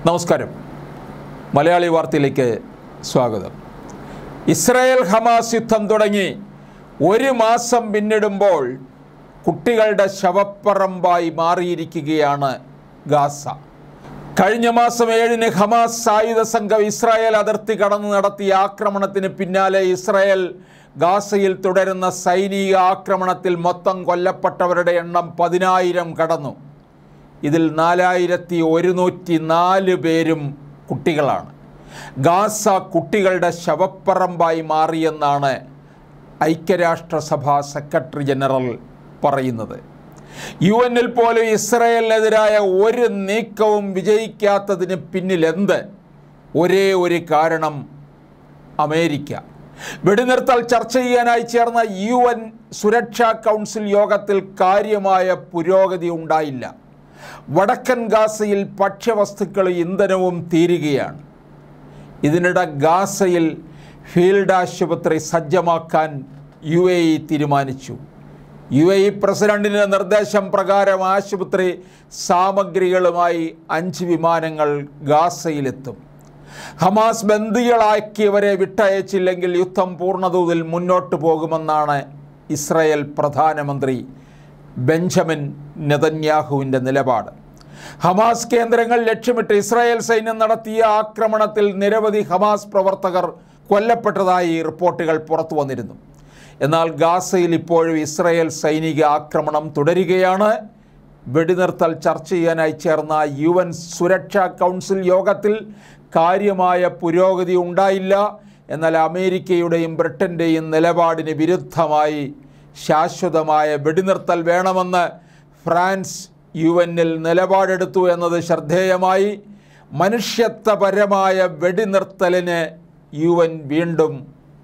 നമസ്കാരം മലയാളി വാർത്തയിലേക്ക് സ്വാഗതം ഇസ്രായേൽ ഹമാസ് യുദ്ധം തുടങ്ങി ഒരു മാസം പിന്നിടുമ്പോൾ കുട്ടികളുടെ ശവപ്പറമ്പായി മാറിയിരിക്കുകയാണ് ഗാസ കഴിഞ്ഞ മാസം ഏഴിന് ഹമാസ് സായുധ സംഘം ഇസ്രായേൽ അതിർത്തി കടന്നു നടത്തിയ ആക്രമണത്തിന് പിന്നാലെ ഇസ്രായേൽ ഗാസയിൽ തുടരുന്ന സൈനിക ആക്രമണത്തിൽ മൊത്തം കൊല്ലപ്പെട്ടവരുടെ എണ്ണം പതിനായിരം കടന്നു ഇതിൽ നാലായിരത്തി ഒരുന്നൂറ്റി നാല് പേരും കുട്ടികളാണ് ഗാസ കുട്ടികളുടെ ശവപ്പറമ്പായി മാറിയെന്നാണ് ഐക്യരാഷ്ട്രസഭ സെക്രട്ടറി ജനറൽ പറയുന്നത് യു എന്നിൽ പോലും ഇസ്രയേലിനെതിരായ ഒരു നീക്കവും വിജയിക്കാത്തതിന് പിന്നിൽ എന്ത് ഒരേ ഒരു കാരണം അമേരിക്ക വെടിനിർത്തൽ ചർച്ച ചെയ്യാനായി ചേർന്ന യു എൻ സുരക്ഷാ കൗൺസിൽ യോഗത്തിൽ കാര്യമായ പുരോഗതി ഉണ്ടായില്ല വടക്കൻ ഗാസയിൽ ഭക്ഷ്യവസ്തുക്കളും ഇന്ധനവും തീരുകയാണ് ഇതിനിടെ ഗാസയിൽ ഫീൽഡ് ആശുപത്രി സജ്ജമാക്കാൻ യു എ ഇ തീരുമാനിച്ചു യു എ ഇ പ്രസിഡന്റിൻ്റെ നിർദ്ദേശം പ്രകാരം ആശുപത്രി സാമഗ്രികളുമായി അഞ്ച് വിമാനങ്ങൾ ഗാസയിലെത്തും ഹമാസ് ബന്ദികളാക്കിയവരെ വിട്ടയച്ചില്ലെങ്കിൽ യുദ്ധം പൂർണ്ണതോതിൽ മുന്നോട്ട് പോകുമെന്നാണ് ഇസ്രയേൽ പ്രധാനമന്ത്രി ബെഞ്ചമിൻ നെതന്യാഹുവിൻ്റെ നിലപാട് ഹമാസ് കേന്ദ്രങ്ങൾ ലക്ഷ്യമിട്ട് ഇസ്രായേൽ സൈന്യം നടത്തിയ ആക്രമണത്തിൽ നിരവധി ഹമാസ് പ്രവർത്തകർ കൊല്ലപ്പെട്ടതായി റിപ്പോർട്ടുകൾ പുറത്തു വന്നിരുന്നു എന്നാൽ ഗാസയിൽ ഇപ്പോഴും ഇസ്രായേൽ സൈനിക ആക്രമണം തുടരുകയാണ് വെടിനിർത്തൽ ചർച്ച ചെയ്യാനായി ചേർന്ന യു എൻ സുരക്ഷാ കൗൺസിൽ യോഗത്തിൽ കാര്യമായ പുരോഗതി ഉണ്ടായില്ല എന്നാൽ അമേരിക്കയുടെയും ബ്രിട്ടൻ്റെയും നിലപാടിന് വിരുദ്ധമായി ശാശ്വതമായ വെടിനിർത്തൽ വേണമെന്ന് ഫ്രാൻസ് യു എന്നിൽ നിലപാടെടുത്തു എന്നത് ശ്രദ്ധേയമായി മനുഷ്യത്വപരമായ വെടിനിർത്തലിന് യു എൻ വീണ്ടും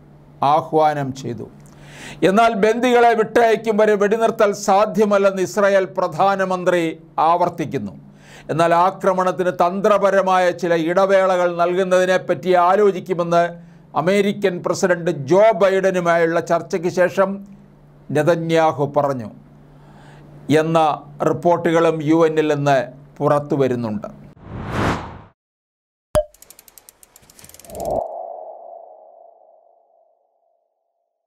ആഹ്വാനം ചെയ്തു എന്നാൽ ബന്ദികളെ വിട്ടയക്കും വരെ വെടിനിർത്തൽ സാധ്യമല്ലെന്ന് ഇസ്രായേൽ പ്രധാനമന്ത്രി ആവർത്തിക്കുന്നു എന്നാൽ ആക്രമണത്തിന് തന്ത്രപരമായ ചില ഇടവേളകൾ നൽകുന്നതിനെപ്പറ്റി ആലോചിക്കുമെന്ന് അമേരിക്കൻ പ്രസിഡന്റ് ജോ ബൈഡനുമായുള്ള ചർച്ചയ്ക്ക് ശേഷം നെതന്യാഹു പറഞ്ഞു എന്ന റിപ്പോർട്ടുകളും യു എന്നിൽ നിന്ന് പുറത്തു വരുന്നുണ്ട്